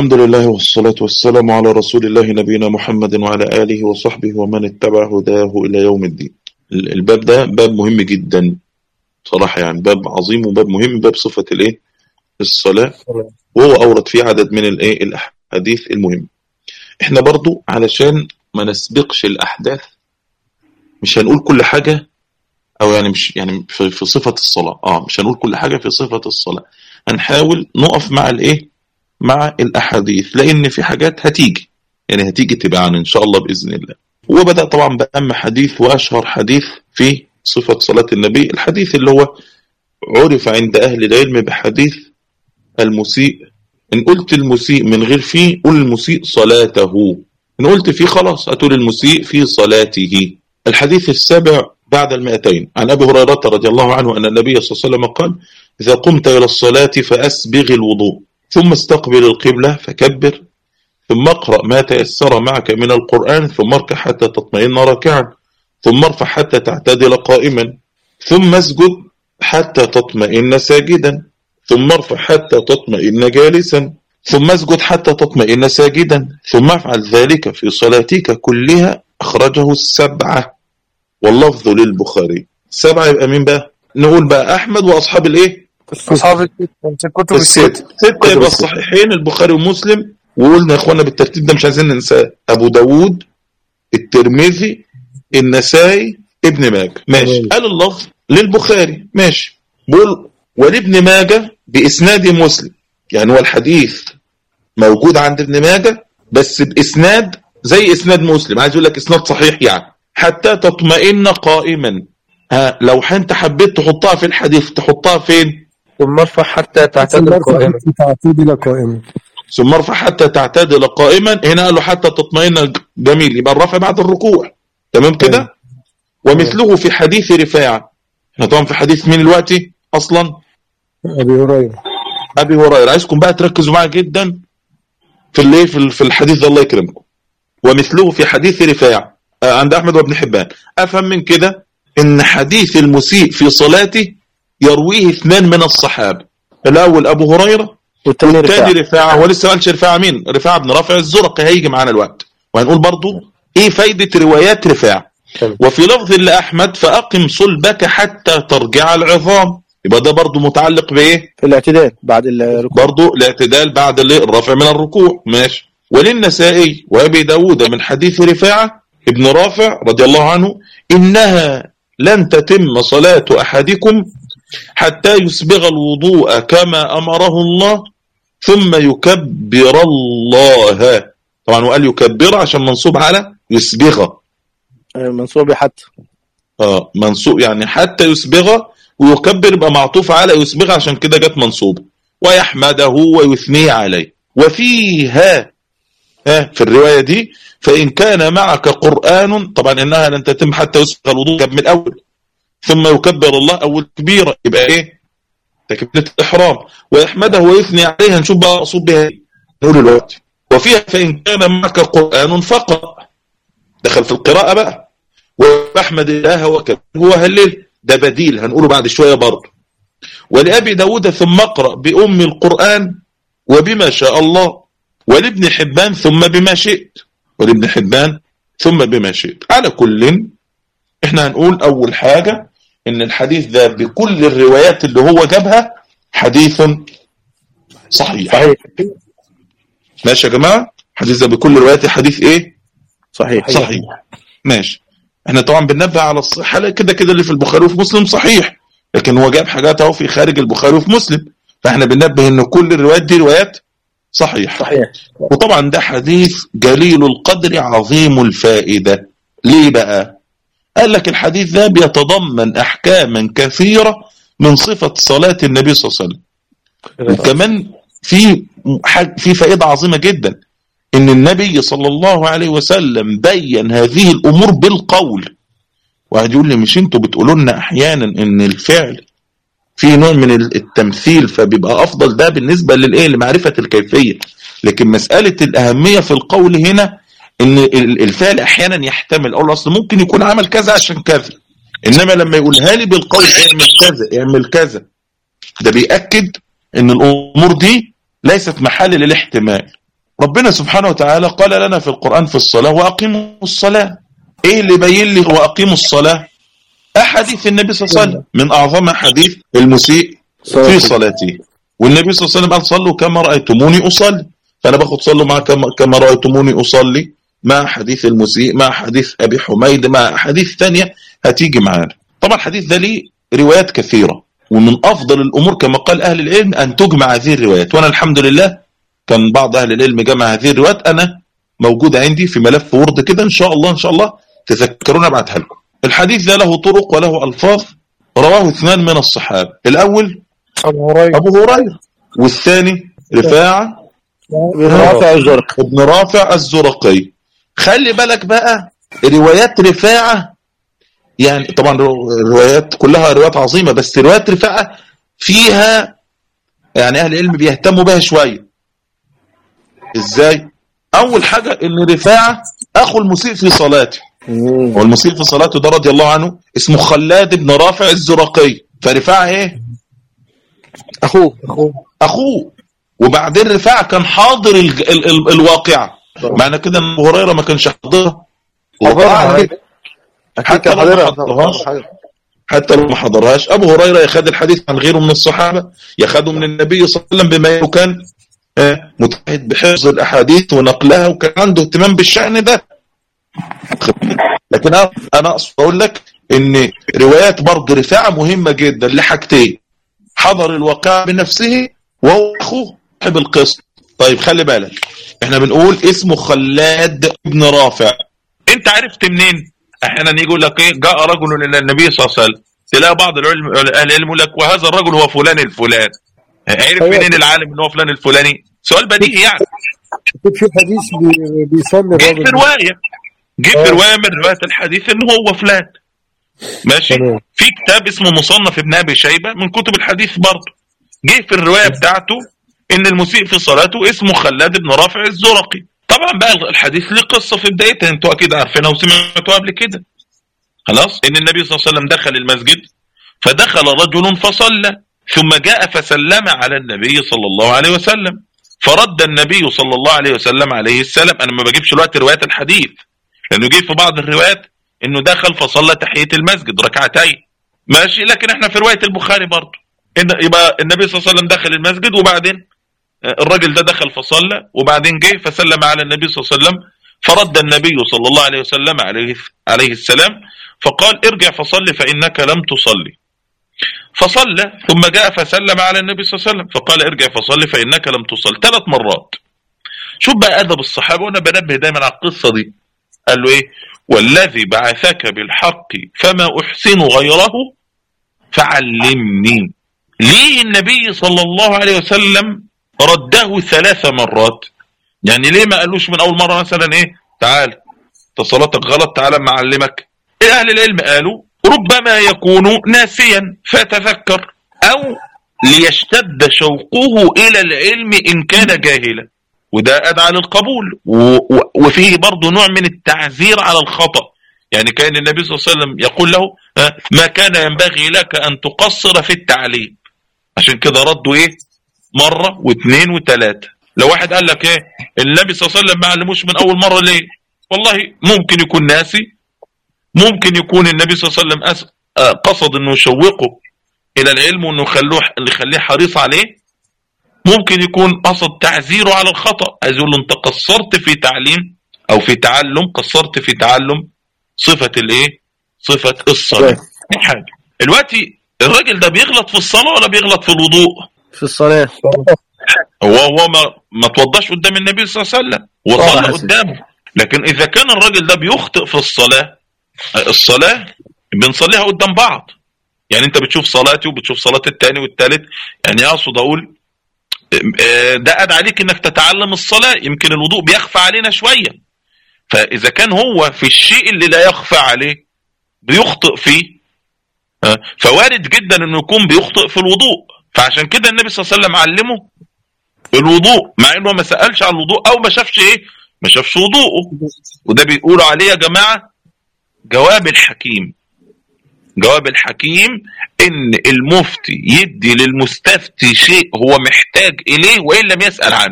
الحمد لله والصلاة والسلام على رسول الله نبينا محمد وعلى آله وصحبه ومن اتبع هداه إلى يوم الدين الباب ده باب مهم جدا صراحة يعني باب عظيم وباب مهم باب صفة الايه الصلاة وهو أورد فيه عدد من الايه الأحاديث المهمة احنا برضو علشان ما نسبقش الأحداث مش هنقول كل حاجة أو يعني مش يعني في, في صفة الصلاة اه مش هنقول كل حاجة في صفة الصلاة هنحاول نقف مع الايه مع الأحاديث لأن في حاجات هتيجي يعني هتيجي تباعا إن شاء الله بإذن الله وبدأ طبعا بأهم حديث وأشهر حديث في صفة صلاة النبي الحديث اللي هو عرف عند أهل العلم بحديث المسيء إن قلت المسيء من غير فيه قل المسيء صلاته إن قلت فيه خلاص أتقول المسيء في صلاته الحديث السابع بعد المئتين عن أبي هريرة رضي الله عنه أن النبي صلى الله عليه وسلم قال إذا قمت إلى الصلاة فأسبغ الوضوء ثم استقبل القبلة فكبر ثم اقرأ ما تيسر معك من القرآن ثم اركع حتى تطمئن راكعا ثم ارفع حتى تعتدل قائما ثم اسجد حتى تطمئن ساجدا ثم ارفع حتى تطمئن جالسا ثم اسجد حتى تطمئن ساجدا ثم افعل ذلك في صلاتك كلها أخرجه السبعة واللفظ للبخاري سبعة يبقى مين بقى نقول بقى أحمد وأصحاب الإيه أصحاب الكتب الست الست ستة يبقى الصحيحين البخاري ومسلم وقلنا يا اخوانا بالترتيب ده مش عايزين ننساه ابو داوود الترمذي النسائي ابن ماجه ماشي قال اللفظ للبخاري ماشي بقول ولابن ماجه باسناد مسلم يعني هو الحديث موجود عند ابن ماجه بس باسناد زي اسناد مسلم عايز اقول لك اسناد صحيح يعني حتى تطمئن قائما ها لو انت حبيت تحطها في الحديث تحطها فين ثم ارفع حتى تعتدل قائما تعتدل قائما ثم ارفع حتى تعتدل قائما هنا قال له حتى تطمئن جميل يبقى الرفع بعد الركوع تمام كده ومثله في حديث رفاعة احنا طبعا في حديث مين دلوقتي اصلا ابي هريره ابي هريره عايزكم بقى تركزوا معايا جدا في الايه في في الحديث ده الله يكرمكم ومثله في حديث رفاعة آه، عند احمد وابن حبان افهم من كده ان حديث المسيء في صلاته يرويه اثنان من الصحابه الاول ابو هريره والثاني والتاني رفاعة رفاعة هو لسه ما قالش رفاعة مين رفاعة بن رافع الزرقي هيجي معانا الوقت وهنقول برضو ايه فايدة روايات رفاعة تمام. وفي لفظ لأحمد فأقم صلبك حتى ترجع العظام يبقى ده برضو متعلق بإيه في الاعتدال بعد الركوع برضو الاعتدال بعد ال- الرفع من الركوع ماشي وللنسائي وأبي داود من حديث رفاعة ابن رافع رضي الله عنه إنها لن تتم صلاة أحدكم حتى يسبغ الوضوء كما أمره الله ثم يكبر الله طبعا وقال يكبر عشان منصوب على يسبغ آه، منصوب حتى اه منصوب يعني حتى يسبغ ويكبر يبقى معطوف على يسبغ عشان كده جت منصوب ويحمده ويثني عليه وفيها ها في الرواية دي فإن كان معك قرآن طبعا إنها لن تتم حتى يسبغ الوضوء كان من الأول ثم يكبر الله أول كبيرة يبقى إيه تكبيرة الإحرام ويحمده ويثني عليه هنشوف بقى مقصود بها إيه نقول الوقت وفيها فإن كان معك قرآن فقط دخل في القراءة بقى واحمد الله وكبر هو هلل ده بديل هنقوله بعد شوية برضه ولأبي داود ثم اقرأ بأم القرآن وبما شاء الله ولابن حبان ثم بما شئت ولابن حبان ثم بما شئت على كل احنا هنقول أول حاجة ان الحديث ده بكل الروايات اللي هو جابها حديث صحيح صحيح ماشي يا جماعة حديث ده بكل الروايات حديث ايه صحيح صحيح ماشي احنا طبعا بننبه على الصحة لا كده كده اللي في البخاري وفي مسلم صحيح لكن هو جاب حاجات اهو في خارج البخاري وفي مسلم فاحنا بننبه ان كل الروايات دي روايات صحيح صحيح وطبعا ده حديث جليل القدر عظيم الفائدة ليه بقى قال لك الحديث ده بيتضمن احكاما كثيرة من صفة صلاة النبي صلى الله عليه وسلم وكمان في حاج- في فائدة عظيمة جدا ان النبي صلى الله عليه وسلم بين هذه الامور بالقول واحد يقول لي مش انتوا بتقولوا لنا احيانا ان الفعل في نوع من التمثيل فبيبقى افضل ده بالنسبة للايه لمعرفة الكيفية لكن مسألة الاهمية في القول هنا ان ال- الفعل احيانا يحتمل اقول اصل ممكن يكون عمل كذا عشان كذا انما لما يقولها لي بالقول اعمل كذا اعمل كذا ده بيأكد ان الامور دي ليست محل للاحتمال ربنا سبحانه وتعالى قال لنا في القرآن في الصلاة وأقيموا الصلاة إيه اللي بين لي وأقيموا الصلاة أحاديث النبي صلى الله عليه وسلم من أعظم حديث المسيء في صلاته والنبي صلى الله عليه وسلم قال صلوا كما رأيتموني أصلي فأنا باخد صلوا مع كما, كما رأيتموني أصلي مع حديث المسيء مع حديث أبي حميد مع حديث ثانية هتيجي معانا طبعا الحديث ده ليه روايات كثيرة ومن أفضل الأمور كما قال أهل العلم أن تجمع هذه الروايات وأنا الحمد لله كان بعض أهل العلم جمع هذه الروايات أنا موجودة عندي في ملف وورد كده إن شاء الله إن شاء الله تذكرون أبعتها لكم الحديث ده له طرق وله ألفاظ رواه اثنان من الصحابة الأول أبو هريرة أبو هريرة والثاني رفاعة رافع الزرق ابن رافع الزرقي خلي بالك بقى روايات رفاعة يعني طبعا روايات كلها روايات عظيمة بس روايات رفاعة فيها يعني أهل العلم بيهتموا بها شوية إزاي؟ أول حاجة إن رفاعة أخو المسيء في صلاته والمسيء في صلاته ده رضي الله عنه اسمه خلاد بن رافع الزرقي فرفاعة إيه؟ أخوه أخوه أخوه وبعدين رفاعة كان حاضر ال ال ال الواقعة معنى كده ان ابو هريره ما كانش حاضرها أكيد حتى كان لو ما حاضرها حضرهاش حتى لو ما حضرهاش ابو هريره ياخد الحديث عن غيره من الصحابه ياخده من النبي صلى الله عليه وسلم بما انه كان آه، متعهد بحفظ الاحاديث ونقلها وكان عنده اهتمام بالشان ده لكن انا أنا اقصد اقول لك ان روايات برضه رفاعه مهمه جدا لحاجتين حضر الواقع بنفسه وهو اخوه صاحب القسط طيب خلي بالك احنا بنقول اسمه خلاد بن رافع انت عرفت منين احيانا يجي يقول لك ايه جاء رجل الى النبي صلى الله عليه وسلم تلاقي بعض العلم اهل العلم يقول لك وهذا الرجل هو فلان الفلان عرف أيوة. منين العالم ان هو فلان الفلاني سؤال بديهي يعني أكيد في حديث بي- بيسمي جه في الراجل روايه جه في آه. روايه من روايات الحديث ان هو فلان ماشي تمام. في كتاب اسمه مصنف ابن ابي شيبه من كتب الحديث برضه جه في الروايه بتاعته ان المسيء في صلاته اسمه خلاد بن رافع الزرقي طبعا بقى الحديث ليه قصه في بدايتها انتوا اكيد عارفينها وسمعتوها قبل كده خلاص ان النبي صلى الله عليه وسلم دخل المسجد فدخل رجل فصلى ثم جاء فسلم على النبي صلى الله عليه وسلم فرد النبي صلى الله عليه وسلم عليه السلام انا ما بجيبش الوقت روايات الحديث لانه جه في بعض الروايات انه دخل فصلى تحيه المسجد ركعتين ماشي لكن احنا في روايه البخاري برضه إن يبقى النبي صلى الله عليه وسلم دخل المسجد وبعدين آه، الراجل ده دخل فصلى وبعدين جه فسلم على النبي صلى الله عليه وسلم فرد النبي صلى الله عليه وسلم عليه عليه السلام فقال ارجع فصلي فانك لم تصلي فصلى ثم جاء فسلم على النبي صلى الله عليه وسلم فقال ارجع فصلي فانك لم تصل ثلاث مرات شوف بقى ادب الصحابه وانا بنبه دايما على القصه دي قال له ايه والذي بعثك بالحق فما احسن غيره فعلمني ليه النبي صلى الله عليه وسلم رده ثلاث مرات يعني ليه ما قالوش من اول مره مثلا ايه تعال انت صلاتك غلط تعال اما اعلمك إيه اهل العلم قالوا ربما يكون ناسيا فتذكر او ليشتد شوقه الى العلم ان كان جاهلا وده ادعى للقبول و- و- وفيه برضه نوع من التعزير على الخطأ يعني كان النبي صلى الله عليه وسلم يقول له ها، ما كان ينبغي لك ان تقصر في التعليم عشان كده ردوا ايه مرة واثنين وثلاثة لو واحد قال لك ايه النبي صلى الله عليه وسلم ما علموش من اول مرة ليه والله ممكن يكون ناسي ممكن يكون النبي صلى الله عليه وسلم أس... آه، قصد انه يشوقه الى العلم وانه يخلوه اللي يخليه حريص عليه ممكن يكون قصد تعزيره على الخطأ عايز يقول له انت قصرت في تعليم او في تعلم قصرت في تعلم صفة الايه صفة الصلاة دي حاجة دلوقتي الراجل ده بيغلط في الصلاة ولا بيغلط في الوضوء في الصلاة هو هو ما ما توضاش قدام النبي صلى الله عليه وسلم طبعا وصلى حسن. قدامه لكن اذا كان الراجل ده بيخطئ في الصلاة الصلاة بنصليها قدام بعض يعني انت بتشوف صلاتي وبتشوف صلاة التاني والتالت يعني اقصد اقول آه، ده ادعى عليك انك تتعلم الصلاة يمكن الوضوء بيخفى علينا شوية فاذا كان هو في الشيء اللي لا يخفى عليه بيخطئ فيه آه، فوارد جدا انه يكون بيخطئ في الوضوء فعشان كده النبي صلى الله عليه وسلم علمه الوضوء مع انه ما سالش عن الوضوء او ما شافش ايه ما شافش وضوءه وده بيقولوا عليه يا جماعه جواب الحكيم جواب الحكيم ان المفتي يدي للمستفتي شيء هو محتاج اليه وان لم يسال عنه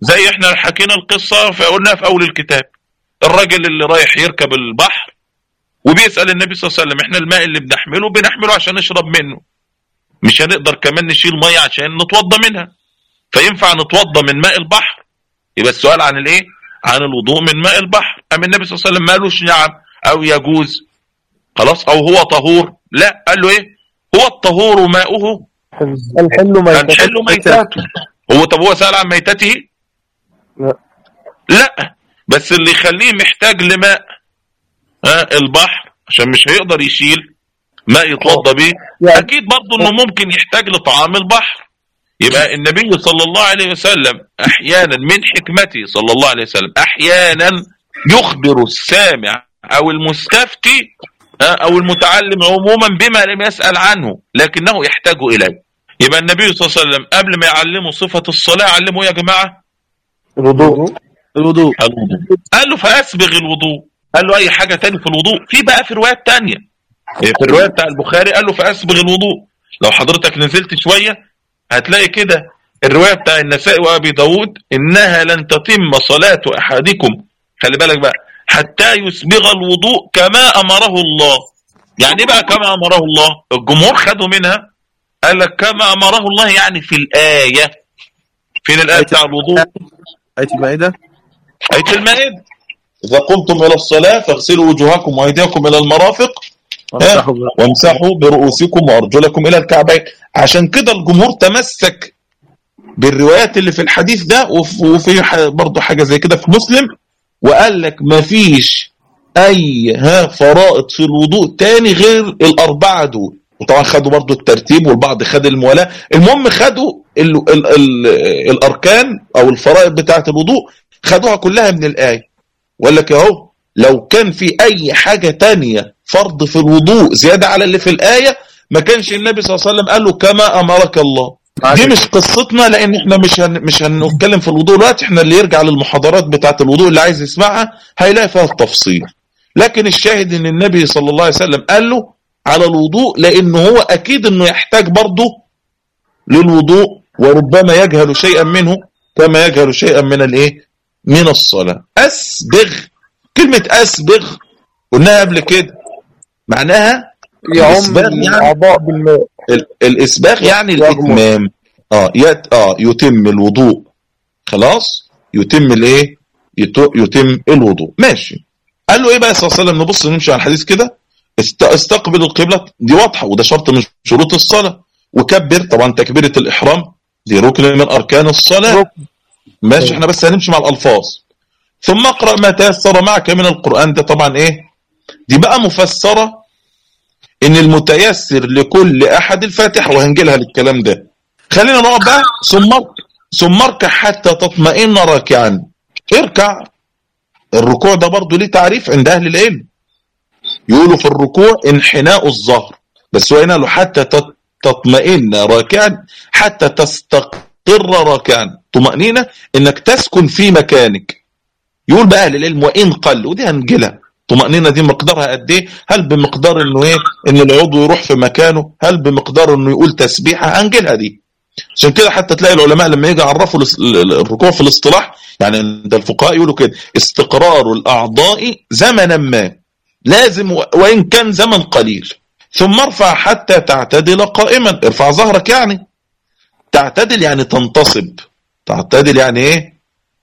زي احنا حكينا القصة فقلنا في اول الكتاب الراجل اللي رايح يركب البحر وبيسأل النبي صلى الله عليه وسلم احنا الماء اللي بنحمله بنحمله عشان نشرب منه مش هنقدر كمان نشيل مية عشان نتوضى منها فينفع نتوضى من ماء البحر يبقى السؤال عن الايه عن الوضوء من ماء البحر ام النبي صلى الله عليه وسلم ما قالوش نعم او يجوز خلاص او هو طهور لا قال له ايه هو الطهور ماؤه الحل ما هنحل ميتاته هو طب هو سأل عن ميتته لا. لا بس اللي يخليه محتاج لماء ها البحر عشان مش هيقدر يشيل ماء يتوضى بيه يعني اكيد برضه انه ممكن يحتاج لطعام البحر يبقى النبي صلى الله عليه وسلم احيانا من حكمته صلى الله عليه وسلم احيانا يخبر السامع او المستفتي ها، او المتعلم عموما بما لم يسأل عنه لكنه يحتاج اليه يبقى النبي صلى الله عليه وسلم قبل ما يعلمه صفة الصلاة علمه يا جماعة الوضوء الوضوء الوضوء قال له فأسبغ الوضوء قال له أي حاجة تاني في الوضوء في بقى في روايات تانية في الرواية بتاع البخاري قال له فأسبغ الوضوء لو حضرتك نزلت شوية هتلاقي كده الرواية بتاع النسائي وأبي داود إنها لن تتم صلاة أحدكم خلي بالك بقى حتى يسبغ الوضوء كما أمره الله يعني إيه بقى كما أمره الله الجمهور خدوا منها قال لك كما أمره الله يعني في الآية فين الآية بتاع الوضوء آية المائدة آية المائدة إذا قمتم إلى الصلاة فاغسلوا وجوهكم وأيديكم إلى المرافق وامسحوا بقى. وامسحوا برؤوسكم وأرجلكم إلى الكعبين عشان كده الجمهور تمسك بالروايات اللي في الحديث ده وف- وفي ح- برضه حاجة زي كده في مسلم وقال لك مفيش أي ها فرائض في الوضوء تاني غير الأربعة دول وطبعا خدوا برضه الترتيب والبعض خد الموالاة المهم خدوا ال ال ال الأركان أو الفرائض بتاعة الوضوء خدوها كلها من الآية وقال لك اهو لو كان في اي حاجة تانية فرض في الوضوء زيادة على اللي في الآية ما كانش النبي صلى الله عليه وسلم قال له كما أمرك الله دي مش قصتنا لان احنا مش هن مش هنتكلم في الوضوء دلوقتي احنا اللي يرجع للمحاضرات بتاعه الوضوء اللي عايز يسمعها هيلاقي فيها التفصيل لكن الشاهد ان النبي صلى الله عليه وسلم قال له على الوضوء لانه هو اكيد انه يحتاج برضه للوضوء وربما يجهل شيئا منه كما يجهل شيئا من الايه من الصلاة اسبغ كلمة اسبغ قلناها قبل كده معناها يعم الإسباغ يعني- الأعضاء بالماء ال- الاسباغ يعني الاتمام اه يت اه يتم الوضوء خلاص يتم الايه يت- يتم الوضوء ماشي قال له ايه بقى صلى الله عليه وسلم نبص نمشي على الحديث كده است- استقبل القبلة دي واضحة وده شرط من شروط الصلاة وكبر طبعا تكبيرة الإحرام دي ركن من أركان الصلاة ركن. ماشي احنا بس هنمشي مع الألفاظ ثم اقرأ ما تيسر معك من القرآن ده طبعا ايه دي بقى مفسرة ان المتيسر لكل احد الفاتحة وهنجيلها للكلام ده خلينا نقعد بقى ثم ثم اركع حتى تطمئن راكعا اركع الركوع ده برضو ليه تعريف عند اهل العلم يقولوا في الركوع انحناء الظهر بس هو هنا له حتى تط- تطمئن راكعا حتى تستقر راكعا طمأنينة انك تسكن في مكانك يقول بقى اهل العلم وان قل ودي هنجيلها طمأنينة دي مقدارها قد ايه هل بمقدار انه ايه ان العضو يروح في مكانه هل بمقدار انه يقول تسبيحة هنجيلها دي عشان كده حتى تلاقي العلماء لما يجي يعرفوا الاس- ال- ال- الركوع في الاصطلاح يعني عند الفقهاء يقولوا كده استقرار الاعضاء زمنا ما لازم و- وان كان زمن قليل ثم ارفع حتى تعتدل قائما ارفع ظهرك يعني تعتدل يعني تنتصب تعتدل يعني ايه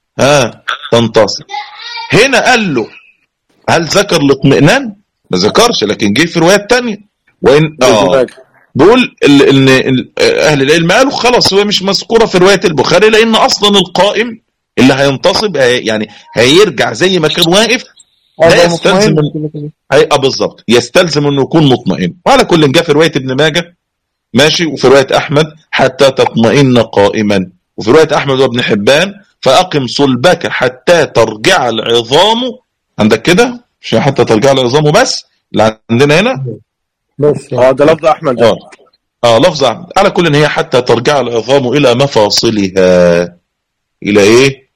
ها تنتصب هنا قال له هل ذكر الاطمئنان ما ذكرش لكن جه في روايات تانية وان اه بيقول ال- ان ال- اهل العلم قالوا خلاص هو مش مذكوره في روايه البخاري لان اصلا القائم اللي هينتصب هي- يعني هيرجع زي ما كان واقف هذا لا يستلزم مطمئن من- كده كده. هي اه بالظبط يستلزم انه يكون مطمئن وعلى كل جاء في روايه ابن ماجه ماشي وفي روايه احمد حتى تطمئن قائما وفي روايه احمد وابن حبان فاقم صلبك حتى ترجع العظام عندك كده مش حتى ترجع العظام بس اللي عندنا هنا بس اه ده لفظ احمد اه اه لفظ عام. على كل ان هي حتى ترجع العظام الى مفاصلها الى ايه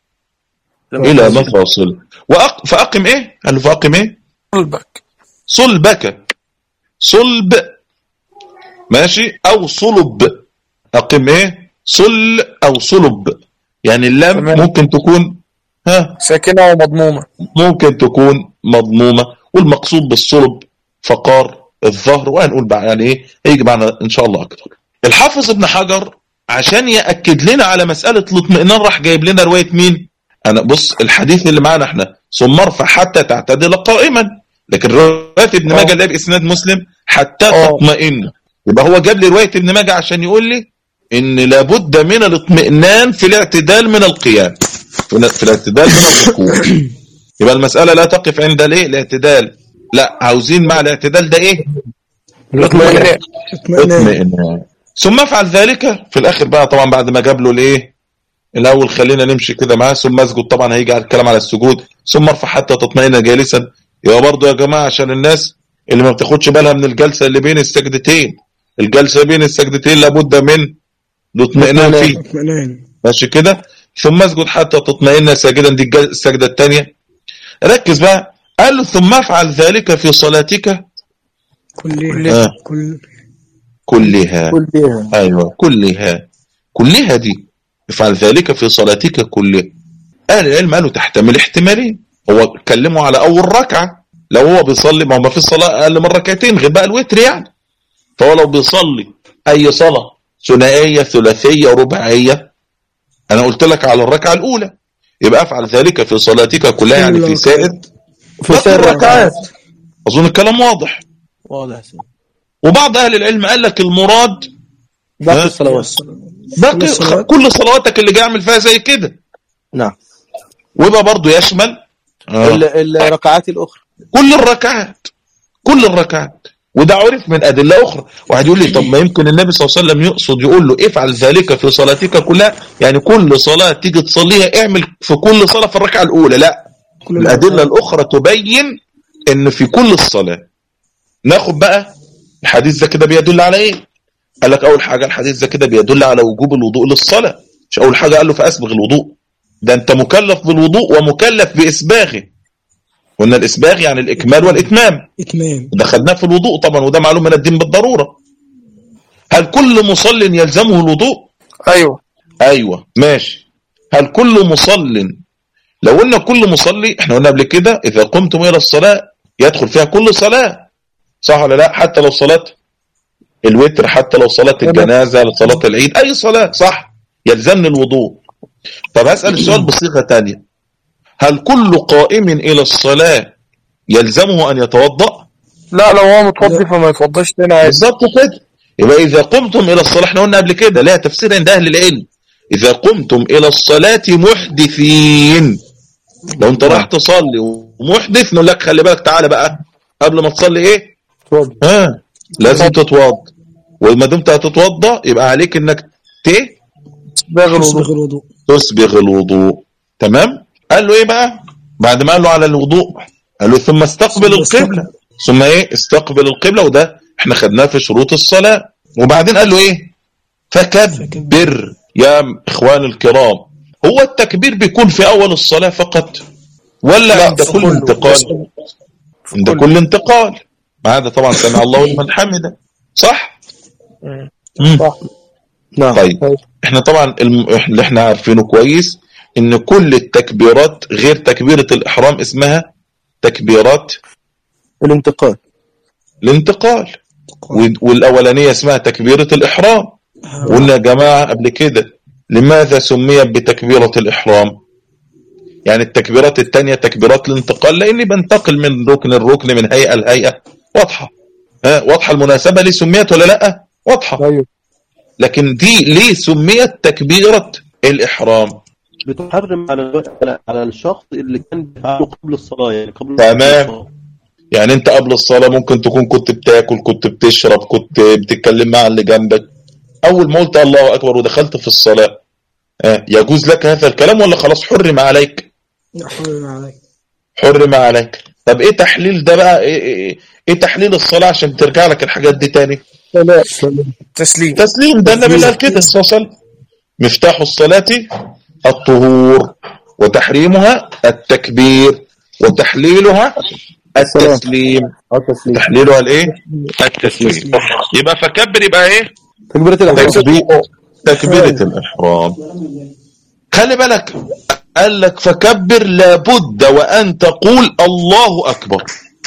الى مفاصل وأق... فاقم ايه قال له فاقم ايه قلبك صلبك صلب ماشي او صلب اقم ايه صل او صلب يعني اللام تمام. ممكن تكون ها ساكنة ومضمومة ممكن تكون مضمومة والمقصود بالصلب فقار الظهر وهنقول بقى يعني ايه هيجي معنا ان شاء الله اكتر الحافظ ابن حجر عشان ياكد لنا على مساله الاطمئنان راح جايب لنا روايه مين انا بص الحديث اللي معانا احنا ثم ارفع حتى تعتدل قائما لكن روايه ابن آه. ماجه اللي هي باسناد مسلم حتى آه. تطمئن يبقى هو جاب لي روايه ابن ماجه عشان يقول لي ان لابد من الاطمئنان في الاعتدال من القيام في في الاعتدال من الركوع يبقى المساله لا تقف عند الايه الاعتدال لا عاوزين مع الاعتدال ده ايه اطمئنان اطمئنان ثم افعل ذلك في الاخر بقى طبعا بعد ما جاب له الايه الاول خلينا نمشي كده معاه ثم اسجد طبعا هيجي على الكلام على السجود ثم ارفع حتى تطمئن جالسا يبقى برضه يا جماعه عشان الناس اللي ما بتاخدش بالها من الجلسه اللي بين السجدتين الجلسه بين السجدتين لابد من الاطمئنان فيه اطمئنان ماشي كده ثم اسجد حتى تطمئن ساجدا دي الجل- السجده الثانيه ركز بقى قال له ثم افعل ذلك في صلاتك كلها آه. كل كلها كلها ايوه كلها كلها دي افعل ذلك في صلاتك كلها اهل العلم قالوا تحتمل احتمالين هو اتكلموا على اول ركعه لو هو بيصلي ما هو ما في صلاه اقل من ركعتين غير بقى الوتر يعني فهو لو بيصلي اي صلاه ثنائيه ثلاثيه رباعيه انا قلت لك على الركعه الاولى يبقى افعل ذلك في صلاتك كلها يعني في سائر في باقي سائر الركعات اظن الكلام واضح واضح يا سيدي. وبعض اهل العلم قال لك المراد باقي ها؟ الصلوات باقي كل الصلوات. كل صلواتك اللي جاي اعمل فيها زي كده نعم ويبقى برضه يشمل آه. ال- الركعات الاخرى كل الركعات كل الركعات وده عرف من ادله اخرى واحد يقول لي طب ما يمكن النبي صلى الله عليه وسلم يقصد يقول له افعل ذلك في صلاتك كلها يعني كل صلاه تيجي تصليها اعمل في كل صلاه في الركعه الاولى لا كل الادله الاخرى تبين ان في كل الصلاه ناخد بقى الحديث ده كده بيدل على ايه قال لك اول حاجه الحديث ده كده بيدل على وجوب الوضوء للصلاه مش اول حاجه قال له فاسبغ الوضوء ده انت مكلف بالوضوء ومكلف باسباغه قلنا الاسباغ يعني الاكمال والاتمام اتمام ده خدناه في الوضوء طبعا وده معلوم من الدين بالضروره هل كل مصل يلزمه الوضوء ايوه ايوه ماشي هل كل مصل لو قلنا كل مصلي احنا قلنا قبل كده اذا قمتم الى الصلاه يدخل فيها كل صلاه صح ولا لا حتى لو صلاه الوتر حتى لو صلاه الجنازه لصلاه العيد اي صلاه صح يلزمني الوضوء طب هسال السؤال بصيغه تانية هل كل قائم الى الصلاه يلزمه ان يتوضا لا لو هو متوضي فما يتوضاش تاني عادي بالظبط كده يبقى اذا قمتم الى الصلاه احنا قلنا قبل كده لها تفسير عند اهل العلم اذا قمتم الى الصلاه محدثين لو انت رايح تصلي ومحدث نقول لك خلي بالك تعالى بقى قبل ما تصلي ايه اتفضل ها لازم تتوضا وما دمت هتتوضا يبقى عليك انك ت باغي الوضوء تصبغ الوضوء تسبغ الوضوء تمام قال له ايه بقى بعد ما قال له على الوضوء قال له ثم استقبل ثم القبلة ثم ايه استقبل القبلة وده احنا خدناه في شروط الصلاة وبعدين قال له ايه فكبر يا اخوان الكرام هو التكبير بيكون في اول الصلاة فقط ولا لا، عند في كل كله. انتقال عند كله. كل انتقال ما هذا طبعا سمع الله لمن حمده صح مم. مم. صح نعم طيب. احنا طبعا الم... اللي احنا عارفينه كويس ان كل التكبيرات غير تكبيرة الاحرام اسمها تكبيرات الانتقال الانتقال وال- والاولانية اسمها تكبيرة الاحرام قلنا يا جماعة قبل كده لماذا سميت بتكبيرة الاحرام يعني التكبيرات التانية تكبيرات الانتقال لاني بنتقل من ركن الركن من هيئة لهيئة واضحة ها واضحة المناسبة ليه سميت ولا لا واضحة ايوه لكن دي ليه سميت تكبيرة الإحرام بتحرم على على- على الشخص اللي كان بيفعله قبل الصلاة يعني قبل تمام. الصلاة. يعني انت قبل الصلاة ممكن تكون كنت بتاكل كنت بتشرب كنت بتتكلم مع اللي جنبك اول ما قلت الله اكبر ودخلت في الصلاة آه، يجوز لك هذا الكلام ولا خلاص حرم عليك لا حرم عليك حرم عليك طب ايه تحليل ده بقى ايه, ايه, ايه تحليل الصلاة عشان ترجع لك الحاجات دي تاني لا تسليم تسليم ده النبي اللي قال كده صلى الله عليه وسلم مفتاح الصلاة الطهور وتحريمها التكبير وتحليلها التسليم التسليم تحليلها الايه التسليم يبقى فكبر يبقى ايه تكبيرة الاحرام تكبير تكبيرة الإحرام خلي بالك قال لك فكبر لابد وأن تقول الله أكبر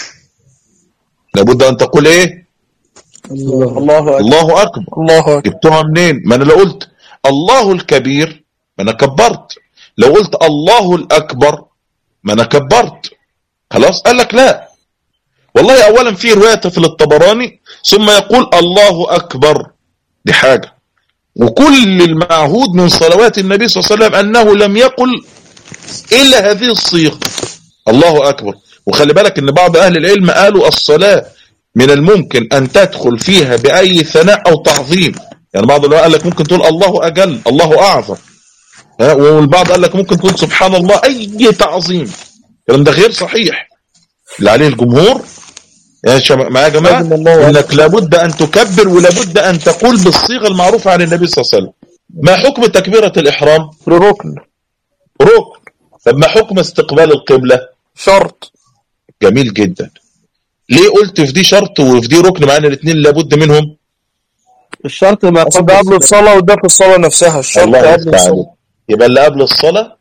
لابد أن تقول إيه الله الله أكبر الله أكبر الله أكبر جبتها منين ما أنا لو قلت الله الكبير ما أنا كبرت لو قلت الله الأكبر ما أنا كبرت خلاص قال لك لا والله أولا في رواية في الطبراني ثم يقول الله أكبر دي حاجة وكل المعهود من صلوات النبي صلى الله عليه وسلم أنه لم يقل إلا هذه الصيغة الله أكبر وخلي بالك أن بعض أهل العلم قالوا الصلاة من الممكن أن تدخل فيها بأي ثناء أو تعظيم يعني بعض العلماء قال لك ممكن تقول الله أجل الله أعظم ها، والبعض قال لك ممكن تقول سبحان الله أي تعظيم الكلام ده غير صحيح اللي عليه الجمهور يا شباب معايا يا جماعة لازم الله انك لابد ان تكبر ولابد ان تقول بالصيغة المعروفة عن النبي صلى الله عليه وسلم ما حكم تكبيرة الاحرام ركن ركن طب ما حكم استقبال القبلة شرط جميل جدا ليه قلت في دي شرط وفي دي ركن مع ان الاثنين لابد منهم الشرط ما أصل قبل ده قبل الصلاة. الصلاة وده في الصلاة نفسها الشرط الله قبل يفتح عليك الصلاة يبقى اللي قبل الصلاة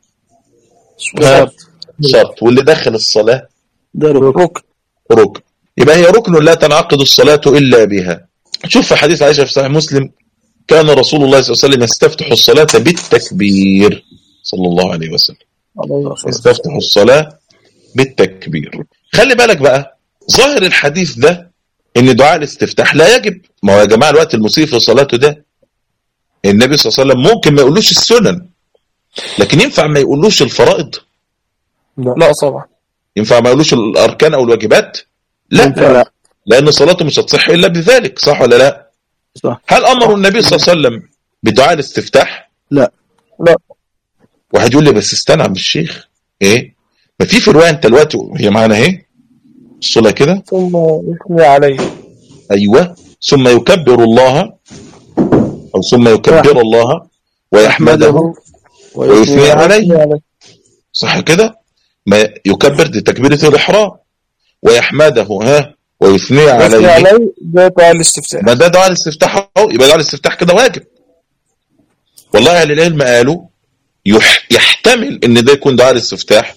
شرط شرط واللي داخل الصلاة ده ركن ركن ركن يبقى هي ركن لا تنعقد الصلاة إلا بها شوف في حديث عائشة في صحيح مسلم كان رسول الله صلى الله عليه وسلم يستفتح الصلاة بالتكبير صلى الله عليه وسلم الله أكبر. يستفتح الصلاة بالتكبير خلي بالك بقى ظاهر الحديث ده ان دعاء الاستفتاح لا يجب ما هو يا جماعة الوقت المسيء في صلاته ده النبي صلى الله عليه وسلم ممكن ما يقولوش السنن لكن ينفع ما يقولوش الفرائض لا طبعا ينفع ما يقولوش الاركان او الواجبات لا ينفع لا. لان صلاته مش هتصح الا بذلك صح ولا لا صح هل امر النبي صلى الله عليه وسلم بدعاء الاستفتاح لا لا واحد يقول لي بس استنى يا عم الشيخ ايه ما في في روايه انت دلوقتي هي معانا اهي الصلاه كده ثم يثني عليه ايوه ثم يكبر الله او ثم يكبر الله ويحمده ويثني عليه يثني عليه صح كده ما يكبر دي تكبيره الاحرام ويحمده ها ويثني يثني عليه عليه ده دعاء الاستفتاح ما ده دعاء الاستفتاح اهو يبقى دعاء الاستفتاح كده واجب والله اهل العلم قالوا يح يحتمل ان ده يكون دعاء الاستفتاح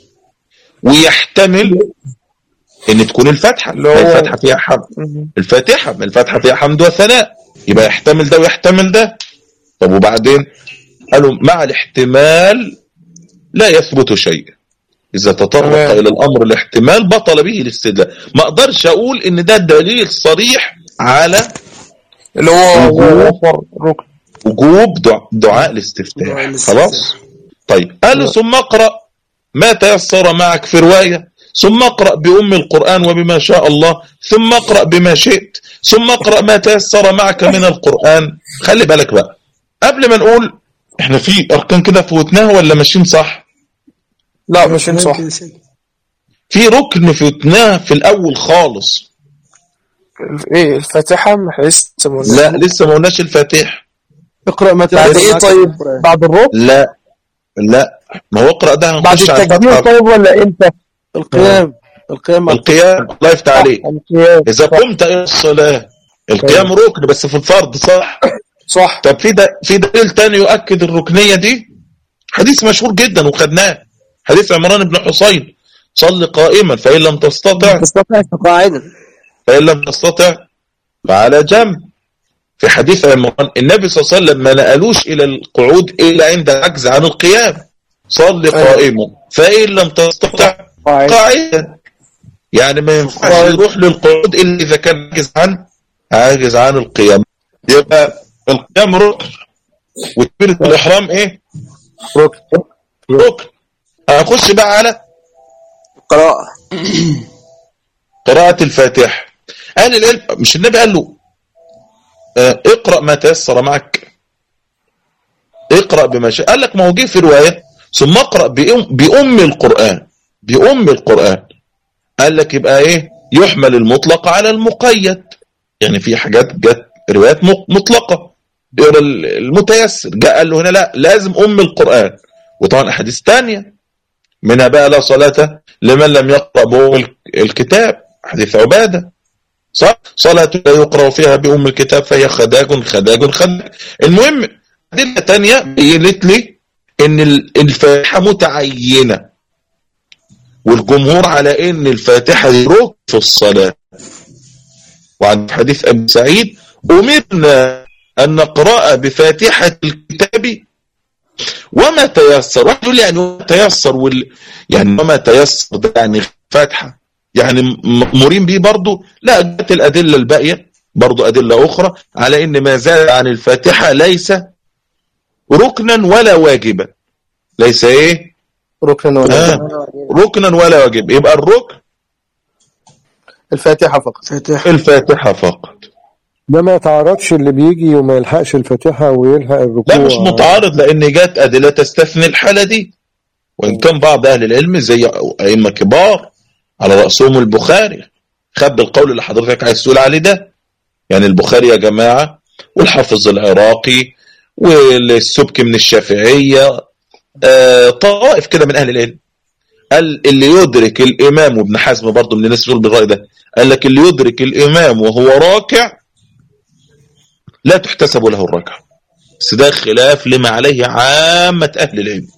ويحتمل ان تكون الفاتحه اللي هو- ما الفاتحه فيها حمد مم. الفاتحه ما الفاتحه فيها حمد وثناء يبقى يحتمل ده ويحتمل ده طب وبعدين قالوا مع الاحتمال لا يثبت شيء اذا تطرق تمام. الى الامر الاحتمال بطل به الاستدلال ما اقدرش اقول ان ده دليل صريح على اللي هو وجوب. وفر ركن وجوب دع- دعاء دعاء الاستفتاح الاستفتاح. خلاص طيب قال ثم اقرأ ما تيسر معك في رواية ثم اقرأ بأم القرآن وبما شاء الله ثم اقرأ بما شئت ثم اقرأ ما تيسر معك من القرآن خلي بالك بقى قبل ما نقول احنا في اركان كده فوتناها ولا ماشيين صح لا مش صح في ركن فوتناه في الاول خالص ايه الفاتحة ما احنا لسه ما قلناش. لا لسه ما قلناش الفاتح اقرأ ما بعد تيسر ايه معك طيب القرآن. بعد الركن لا لا ما هو اقرأ ده بعد هنخش على التكبير الفتحة طيب ولا امتى القيام القيام مع القيام الله يفتح عليك القيام. إذا قمت إلى الصلاة القيام ركن بس في الفرض صح صح طب في ده في دليل تاني يؤكد الركنية دي حديث مشهور جدا وخدناه حديث عمران بن حسين صل قائما فإن لم تستطع تستطيع قاعدا فإن لم تستطع فعلى جنب في حديث عمران النبي صلى الله عليه وسلم ما نقلوش إلى القعود إلا عند العجز عن القيام صل قائما فإن لم تستطع قاعدا يعني ما ينفعش يروح للقعود الا اذا كان عاجز عن عاجز عن القيام يبقى القيام ركن وتكبيرة الاحرام ايه ركن ركن هنخش بقى على قراءة قراءة الفاتحة قال العلم مش النبي قال له آه، اقرأ ما تيسر معك اقرأ بما شاء قال لك ما هو جه في رواية ثم اقرأ بأم, بأم القرآن بأم القرآن قال لك يبقى ايه يحمل المطلق على المقيد يعني في حاجات جت روايات م- مطلقة يقرأ ال- المتيسر جاء قال له هنا لا لازم أم القرآن وطبعا أحاديث تانية منها بقى لا صلاة لمن لم يقرأ بأم ال- الكتاب حديث عبادة صح صلاة لا يقرأ فيها بأم الكتاب فهي خداج خداج خداج المهم أدلة تانية بينت لي ان ال- الفاتحة متعينة والجمهور على ان الفاتحة دي ركن في الصلاة وعن حديث ابي سعيد امرنا ان نقرأ بفاتحة الكتاب وما تيسر واحد يقول يعني وما تيسر وال... يعني وما تيسر ده يعني فاتحة يعني م- مأمورين بيه برضو لا جت الأدلة الباقية برضو أدلة أخرى على إن ما زاد عن الفاتحة ليس ركنا ولا واجبا ليس إيه ركن ولا آه. ركنا ولا واجب يبقى الركن الفاتحة فقط فاتح الفاتحة فقط ده ما يتعرضش اللي بيجي وما يلحقش الفاتحة ويلحق الركوع لا مش متعارض لأن جت أدلة تستثني الحالة دي وإن كان بعض أهل العلم زي أئمة كبار على رأسهم البخاري خد بالقول اللي حضرتك عايز تقول عليه ده يعني البخاري يا جماعة والحافظ العراقي والسبكي من الشافعية آه طائف كده من أهل العلم قال اللي يدرك الإمام وابن حزم برضه من الناس يقول بالرأي ده قال لك اللي يدرك الإمام وهو راكع لا تحتسب له الركعة بس ده خلاف لما عليه عامة أهل العلم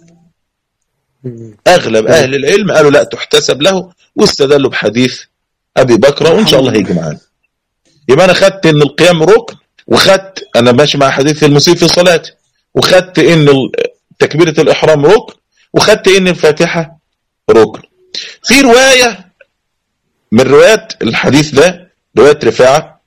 أغلب أهل العلم قالوا لا تحتسب له واستدلوا بحديث أبي بكر وإن شاء الله هيجي معانا يبقى أنا خدت إن القيام ركن وخدت أنا ماشي مع حديث المسيء في صلاته وخدت إن ال- تكبيرة الإحرام ركن وخدت إن الفاتحة ركن في رواية من روايات الحديث ده رواية رفاعة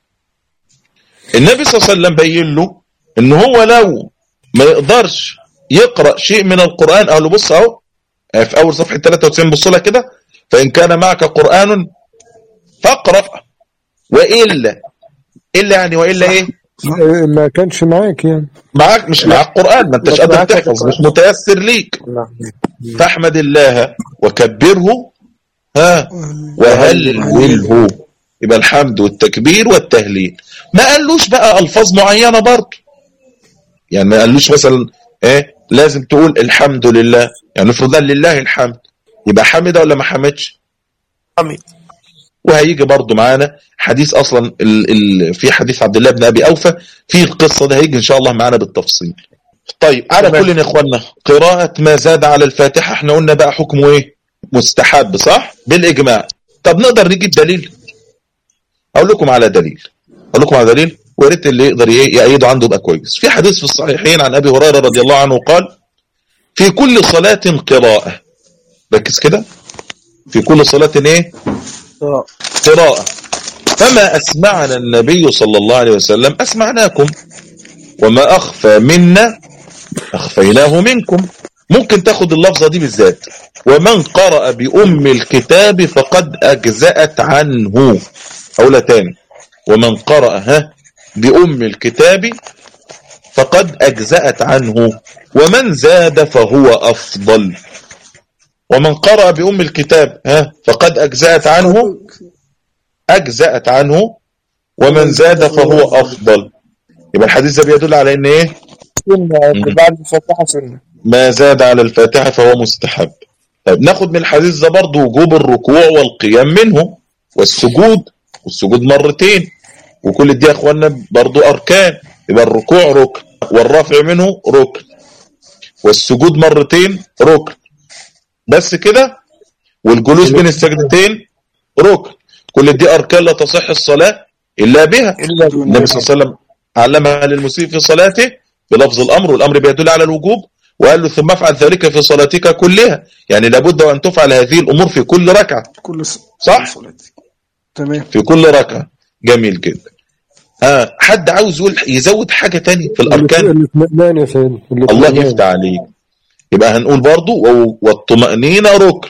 النبي صلى الله عليه وسلم بين له إن هو لو ما يقدرش يقرأ شيء من القرآن قال له بص أهو في أول صفحة 93 بص لها كده فإن كان معك قرآن فاقرأ وإلا إلا يعني وإلا إيه ما كانش معاك يعني معاك مش معاك قرآن ما انتش مش قادر معاك تحفظ قرآن. مش متيسر ليك فاحمد الله وكبره ها وهلله يبقى الحمد والتكبير والتهليل ما قالوش بقى الفاظ معينه برضه يعني ما قالوش مثلا ايه لازم تقول الحمد لله يعني افرض قال لله الحمد يبقى حمد ولا ما حمدش حميد وهيجي برضو معانا حديث اصلا ال ال في حديث عبد الله بن ابي اوفى في القصه ده هيجي ان شاء الله معانا بالتفصيل طيب على تمام. كل يا اخوانا قراءه ما زاد على الفاتحه احنا قلنا بقى حكمه ايه مستحب صح بالاجماع طب نقدر نجيب دليل اقول لكم على دليل اقول لكم على دليل ويا ريت اللي يقدر ي- يأيده عنده يبقى كويس في حديث في الصحيحين عن ابي هريره رضي الله عنه قال في كل صلاه قراءه ركز كده في كل صلاه ايه آه. قراءة فما أسمعنا النبي صلى الله عليه وسلم أسمعناكم وما أخفى منا أخفيناه منكم ممكن تاخد اللفظة دي بالذات ومن قرأ بأم الكتاب فقد أجزأت عنه أولى تاني ومن قرأ ها بأم الكتاب فقد أجزأت عنه ومن زاد فهو أفضل ومن قرأ بأم الكتاب ها فقد أجزأت عنه أجزأت عنه ومن زاد فهو أفضل يبقى الحديث ده بيدل على إن إيه سنة بعد الفاتحة سنة ما زاد على الفاتحة فهو مستحب طيب ناخد من الحديث ده برضه وجوب الركوع والقيام منه والسجود والسجود مرتين وكل دي يا اخوانا برضه اركان يبقى الركوع ركن والرفع منه ركن والسجود مرتين ركن بس كده والجلوس بين السجدتين ركن كل دي اركان لا تصح الصلاه الا بها إلا بالله. النبي صلى الله عليه وسلم علمها للمسيء في صلاته بلفظ الامر والامر بيدل على الوجوب وقال له ثم افعل ذلك في صلاتك كلها يعني لابد ان تفعل هذه الامور في كل ركعه كل ص... صح؟ صلاتي تمام في كل ركعه جميل جدا آه حد عاوز يقول يزود حاجه تانية في الاركان الاطمئنان يا سيدي الله الاطمئنان. يفتح عليك يبقى هنقول برضو و- والطمأنينة ركن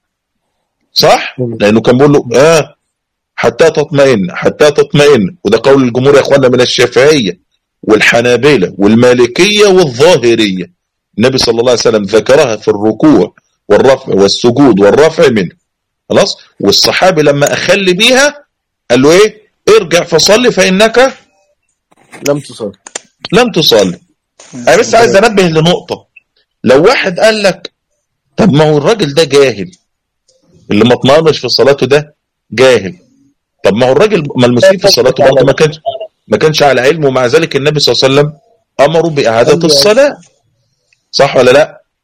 صح مم. لانه كان بيقول له اه حتى تطمئن حتى تطمئن وده قول الجمهور يا اخوانا من الشافعيه والحنابلة والمالكيه والظاهريه النبي صلى الله عليه وسلم ذكرها في الركوع والرفع والسجود والرفع منه خلاص والصحابي لما اخل بيها قال له ايه ارجع فصلي فانك لم تصل لم تصلي انا بس عايز انبه لنقطه لو واحد قال لك طب ما هو الراجل ده جاهل اللي ما اطمئنش في صلاته ده جاهل طب ما هو الراجل ما المسيء في صلاته برضه ما كانش ما كانش على علم ومع ذلك النبي صلى الله عليه وسلم امره باعاده الصلاه صح ولا لا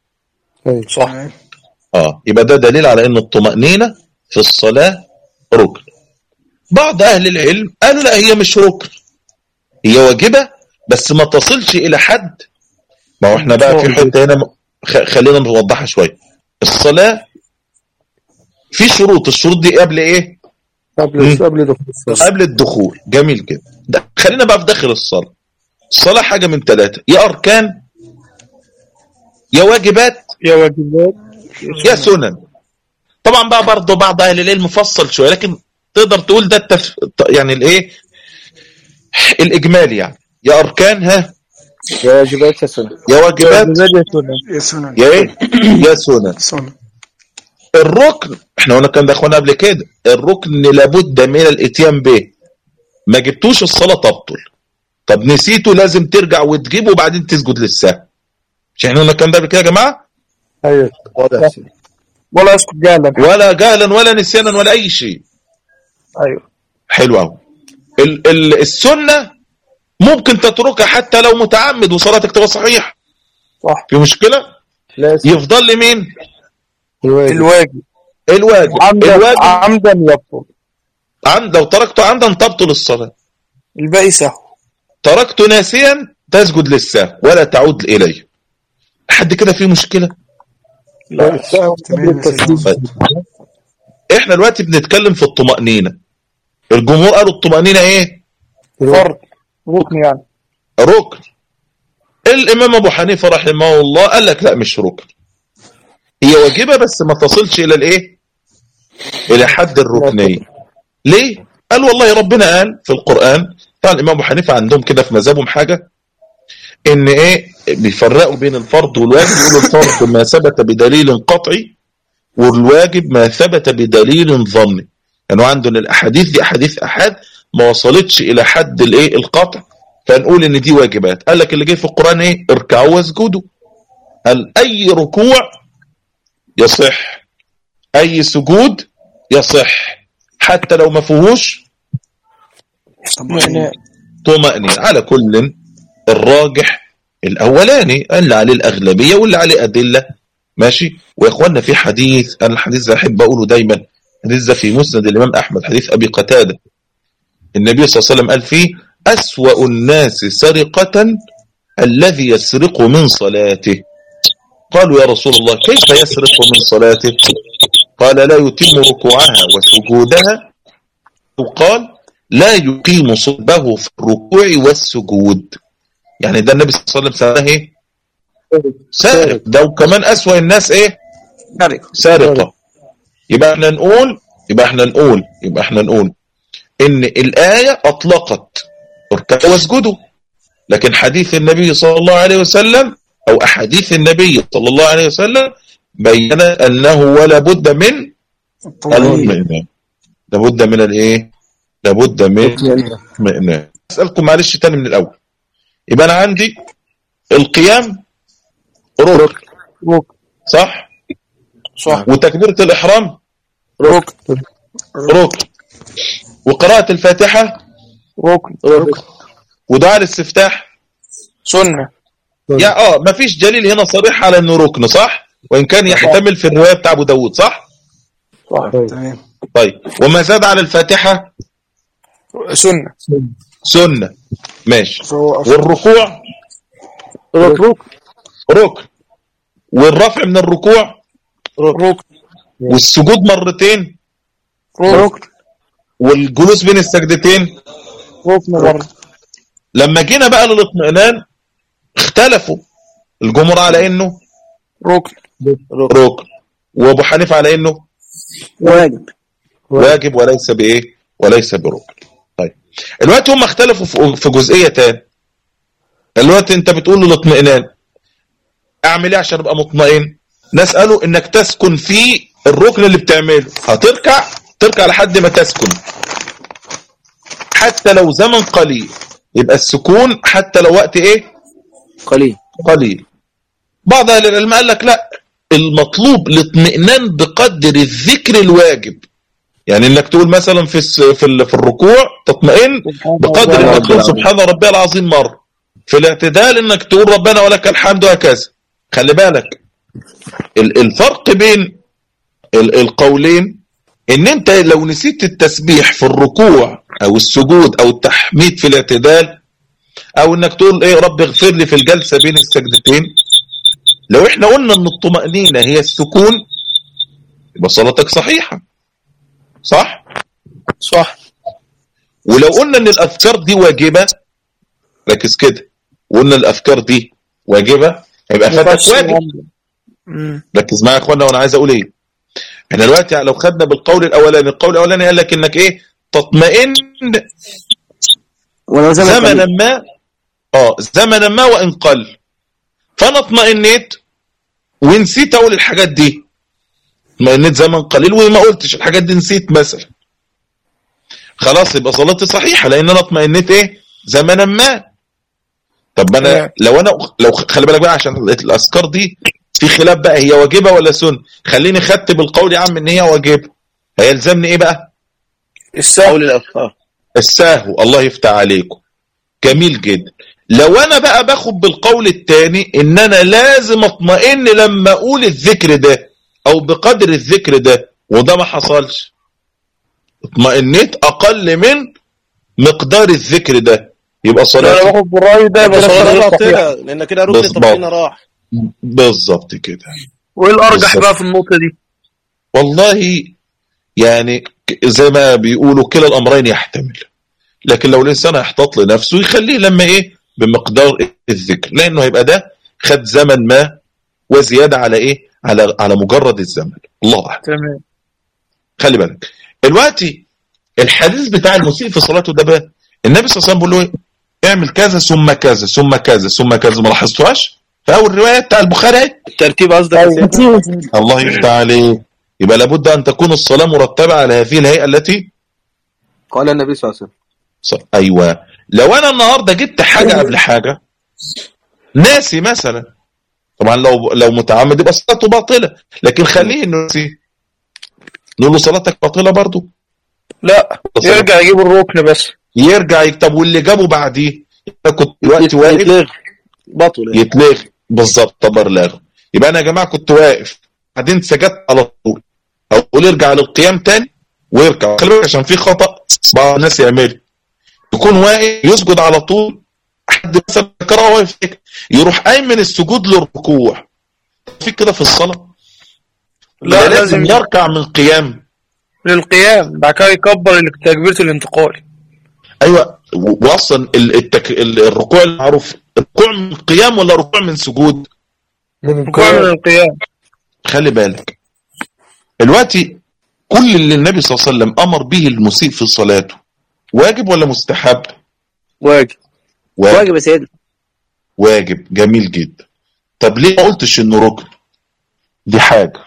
أيوة. صح اه يبقى ده دليل على ان الطمأنينة في الصلاة ركن بعض اهل العلم قالوا لا هي مش ركن هي واجبة بس ما تصلش الى حد ما هو احنا بقى في حتة هنا خ- خلينا نوضحها شوية الصلاة في شروط الشروط دي قبل ايه قبل مم. قبل دخول الصلاة قبل الدخول جميل كده ده خلينا بقى في داخل الصلاة الصلاة حاجة من ثلاثة يا أركان يا واجبات يا واجبات يا سنن طبعا بقى برضه بعض اهل العلم مفصل شويه لكن تقدر تقول ده التف... يعني الايه الاجمالي يعني يا اركان ها يا واجبات يا سنة يا واجبات واجبات يا سنة يا سنن يا ايه يا سنن سنن الركن احنا قلنا الكلام ده يا اخوانا قبل كده الركن لابد من الاتيان به ما جبتوش الصلاه تبطل طب نسيته لازم ترجع وتجيبه وبعدين تسجد للسهو مش احنا قلنا الكلام ده قبل كده يا جماعه أيوة واضح يا سيدي. ولا اسكت جهلا ولا جهلا ولا نسيانا ولا اي شيء ايوه حلو قوي ال- ال- السنه ممكن تتركها حتى لو متعمد وصلاتك تبقى صحيح صح في مشكله لا يا سيدي. يفضل لي مين الواجب الواجب الواجب عمدا الواجب عمدا يبطل عند لو تركته عمدا تبطل الصلاه الباقي سهو تركته ناسيا تسجد للسهو ولا تعود اليه حد كده فيه مشكله لا السهو قبل تمام يا سيدي. التسليم احنا دلوقتي بنتكلم في الطمانينه الجمهور قالوا الطمانينه ايه فرض ركن يعني ركن الامام ابو حنيفه رحمه الله قال لك لا مش ركن هي واجبه بس ما تصلش الى الايه الى حد الركنيه ليه قال والله ربنا قال في القران طبعا الامام ابو حنيفه عندهم كده في مذهبهم حاجه ان ايه بيفرقوا بين الفرض والواجب يقولوا الفرض ما ثبت بدليل قطعي والواجب ما ثبت بدليل ظني يعني عندنا الاحاديث دي احاديث احاد ما وصلتش الى حد الايه القطع فنقول ان دي واجبات قال لك اللي جاي في القران ايه اركعوا واسجدوا قال اي ركوع يصح اي سجود يصح حتى لو ما فيهوش يعني طمأنينة على كل الراجح الأولاني اللي عليه الأغلبية واللي عليه أدلة ماشي ويا إخوانا في حديث أنا الحديث ده أحب أقوله دايما الحديث ده في مسند الإمام أحمد حديث أبي قتادة النبي صلى الله عليه وسلم قال فيه أسوأ الناس سرقة الذي يسرق من صلاته قالوا يا رسول الله كيف يسرق من صلاته قال لا يتم ركوعها وسجودها وقال لا يقيم صلبه في الركوع والسجود يعني ده النبي صلى الله عليه وسلم سماه ايه سارق ده وكمان اسوأ الناس ايه سرق سارقة يبقى احنا نقول يبقى احنا نقول يبقى احنا نقول ان الآية اطلقت اركعوا واسجدوا لكن حديث النبي صلى الله عليه وسلم او احاديث النبي صلى الله عليه وسلم بين انه ولا بد من الاطمئنان لابد من الايه لابد من الاطمئنان اسالكم معلش تاني من الاول يبقى انا عندي القيام ركن ركن صح صح وتكبيره الاحرام ركن ركن وقراءه الفاتحه ركن ودعاء الاستفتاح سنة يا اه مفيش دليل هنا صريح على انه ركن صح وان كان يحتمل في الروايه بتاع ابو داود صح صح تمام طيب وما زاد على الفاتحه سنة سنه ماشي فهو أصل. والركوع ركن ركن والرفع من الركوع ركن والسجود مرتين ركن والجلوس بين السجدتين ركن برضه لما جينا بقى للاطمئنان اختلفوا الجمهور على انه ركن ركن وابو حنيفه على انه واجب واجب وليس بايه وليس بركن طيب الوقت هم اختلفوا في- في جزئيه تاني الوقت انت بتقول له الاطمئنان اعمل ايه عشان ابقى مطمئن ناس قالوا انك تسكن في الركن اللي بتعمله هتركع تركع لحد ما تسكن حتى لو زمن قليل يبقى السكون حتى لو وقت ايه قليل قليل بعض اهل العلم قال لك لا المطلوب الاطمئنان بقدر الذكر الواجب يعني انك تقول مثلا في الس- في ال- في الركوع تطمئن بقدر انك تقول سبحان ربي العظيم مره في الاعتدال انك تقول ربنا ولك الحمد وهكذا خلي بالك ال- الفرق بين ال- القولين ان انت لو نسيت التسبيح في الركوع او السجود او التحميد في الاعتدال او انك تقول ايه رب اغفر لي في الجلسه بين السجدتين لو احنا قلنا ان الطمأنينة هي السكون يبقى صلاتك صحيحة صح صح ولو قلنا ان الاذكار دي واجبة ركز كده وقلنا الاذكار دي واجبة يبقى فاتك واجب مم. ركز معايا يا اخوانا وانا عايز اقول ايه احنا دلوقتي لو خدنا بالقول الاولاني القول الاولاني قال لك انك ايه تطمئن ولو زمن زمنا قليل. ما اه زمنا ما وان قل فانا اطمئنيت ونسيت اقول الحاجات دي اطمئنيت زمن قليل وما قلتش الحاجات دي نسيت مثلا خلاص يبقى صلاتي صحيحه لان انا اطمئنيت ايه زمنا ما طب ما انا تمام. لو انا لو خلي بالك بقى عشان الاذكار دي في خلاف بقى هي واجبه ولا سنه خليني خدت بالقول يا عم ان هي واجبه هيلزمني ايه بقى السهل قول الاذكار السهو الله يفتح عليكم جميل جدا لو انا بقى باخد بالقول الثاني ان انا لازم اطمئن لما اقول الذكر ده او بقدر الذكر ده وده ما حصلش اطمئنيت اقل من مقدار الذكر ده يبقى لو انا صلاتي باخد بالرأي ده يبقى كده صلاتي صلاة صحيحة باطلة لان كده ركن بالظبط. الطمأنينة راح بالظبط كده وايه الارجح بالظبط. بقى في النقطة دي؟ والله يعني ك- زي ما بيقولوا كلا الامرين يحتمل لكن لو الانسان هيحتاط لنفسه يخليه لما ايه بمقدار الذكر لانه هيبقى ده خد زمن ما وزياده على ايه على على مجرد الزمن الله اعلم تمام خلي بالك دلوقتي الحديث بتاع المسيء في صلاته ده بقى النبي صلى الله عليه وسلم بيقول له ايه اعمل كذا ثم كذا ثم كذا ثم كذا ما لاحظتوهاش في اول روايه بتاع البخاري اهي. الترتيب قصدك يا سيدنا؟ الله يفتح عليه يبقى لابد ان تكون الصلاه مرتبه على هذه الهيئه التي قال النبي صلى الله عليه وسلم ص- ايوه لو انا النهارده جبت حاجه قبل حاجه ناسي مثلا طبعا لو لو متعمد يبقى صلاته باطله لكن خليه انه نسي نقول له صلاتك باطله برضه لا يرجع يجيب الركن بس يرجع يكتب واللي جابه بعديه انا كنت دلوقتي واقف يتلغي بطل يعني. يتلغي بالظبط طبر لغو يبقى انا يا جماعه كنت واقف بعدين سجدت على طول اقول ارجع للقيام تاني ويركع خلي بالك عشان في خطا بعض الناس يعمل يكون واقف يسجد على طول حد مثلا ذكرها واقف هيك، يروح قايم من السجود للركوع في كده في الصلاه لا لازم لازم يركع من قيام للقيام بعد كده يكبر تكبيرة الانتقال ايوه و- واصلا ال- التك... ال- الركوع المعروف الركوع من قيام ولا ركوع من سجود من ركوع من القيام القيام خلي بالك دلوقتي كل اللي النبي صلى الله عليه وسلم امر به المسيء في صلاته واجب ولا مستحب واجب واجب واجب يا سيدنا واجب جميل جدا طب ليه ما قلتش انه ركن دي حاجة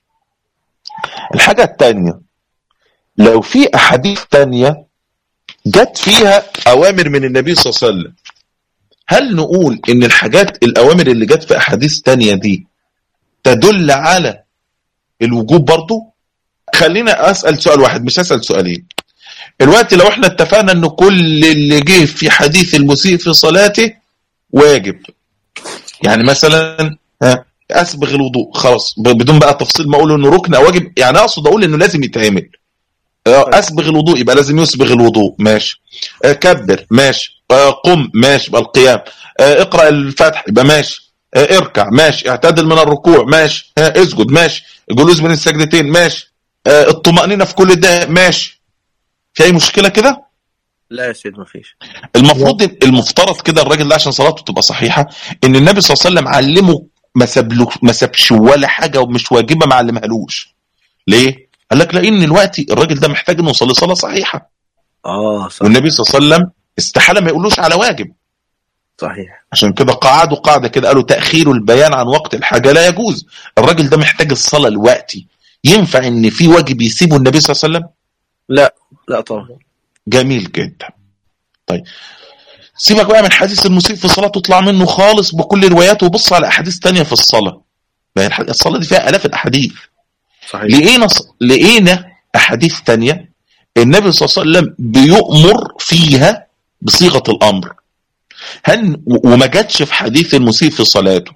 الحاجة التانية لو في احاديث تانية جت فيها اوامر من النبي صلى الله عليه وسلم هل نقول ان الحاجات الاوامر اللي جت في احاديث تانية دي تدل على الوجوب برضو خلينا اسال سؤال واحد مش اسال سؤالين دلوقتي لو احنا اتفقنا ان كل اللي جه في حديث المسيء في صلاته واجب يعني مثلا ها اسبغ الوضوء خلاص ب- بدون بقى تفصيل ما اقول انه ركن او واجب يعني اقصد اقول انه لازم يتعمل آه، اسبغ الوضوء يبقى لازم يسبغ الوضوء ماشي آه، كبر ماشي آه، قم ماشي يبقى القيام آه، اقرا الفتح يبقى ماشي آه، اركع ماشي اعتدل من الركوع ماشي آه، اسجد ماشي الجلوس بين السجدتين ماشي آه، الطمأنينة في كل ده ماشي في اي مشكلة كده لا يا سيد مفيش المفروض المفترض كده الراجل ده عشان صلاته تبقى صحيحه ان النبي صلى الله عليه وسلم علمه ما سابلو ما سابش ولا حاجه ومش واجبه ما علمهالوش ليه؟ قال لك لان دلوقتي الراجل ده محتاج انه يصلي صلاه صحيحه اه صح والنبي صلى الله عليه وسلم استحاله ما يقولوش على واجب صحيح عشان كده قعدوا قاعده كده قالوا تاخير البيان عن وقت الحاجه لا يجوز الراجل ده محتاج الصلاه الوقتي ينفع ان في واجب يسيبه النبي صلى الله عليه وسلم لا لا طبعا جميل جدا طيب سيبك بقى من حديث المسيء في صلاته اطلع منه خالص بكل رواياته وبص على احاديث تانية في الصلاة ما هي الح- الصلاة دي فيها الاف الاحاديث صحيح لقينا لقينا احاديث تانية النبي صلى الله عليه وسلم بيؤمر فيها بصيغة الامر هل و- وما جاتش في حديث المسيء في صلاته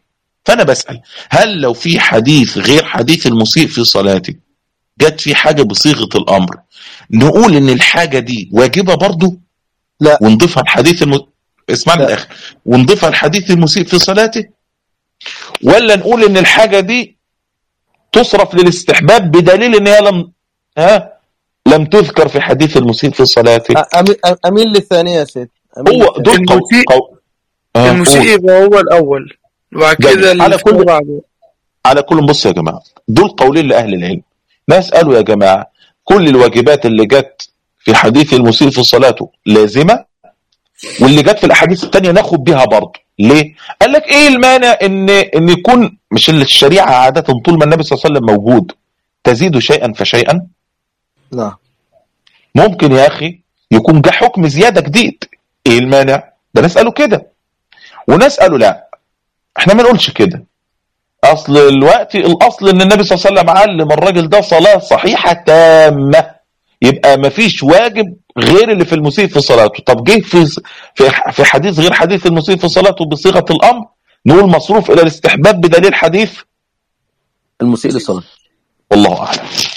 فانا بسال هل لو في حديث غير حديث المسيء في صلاته جت في حاجه بصيغه الامر نقول ان الحاجه دي واجبه برضه لا. ونضيفها الحديث الم... اسمعني لا. الاخر ونضيفها الحديث المسيء في صلاته ولا نقول ان الحاجه دي تصرف للاستحباب بدليل ان هي لم ها لم تذكر في حديث المسيء في صلاته أميل, أميل للثانية يا سيدي أميل هو دول قو... المسيء- قو... آه، قول. المسيء يبقى هو الأول وبعد جميل. كده اللي على فوق كل- بعده على كل بص يا جماعه دول قولين لاهل العلم ناس قالوا يا جماعه كل الواجبات اللي جت في حديث المسيء في صلاته لازمه واللي جت في الاحاديث الثانيه ناخد بيها برضه ليه قال لك ايه المانع ان ان يكون مش الشريعه عاده طول ما النبي صلى الله عليه وسلم موجود تزيد شيئا فشيئا نعم ممكن يا اخي يكون جه حكم زياده جديد ايه المانع ده ناس قالوا كده وناس قالوا لا احنا ما نقولش كده اصل الوقت الاصل ان النبي صلى الله عليه وسلم علم الراجل ده صلاه صحيحه تامه يبقى ما فيش واجب غير اللي في المسيء في صلاته طب جه في في في حديث غير حديث المسيء في صلاته بصيغه الامر نقول مصروف الى الاستحباب بدليل حديث المسيء للصلاة والله اعلم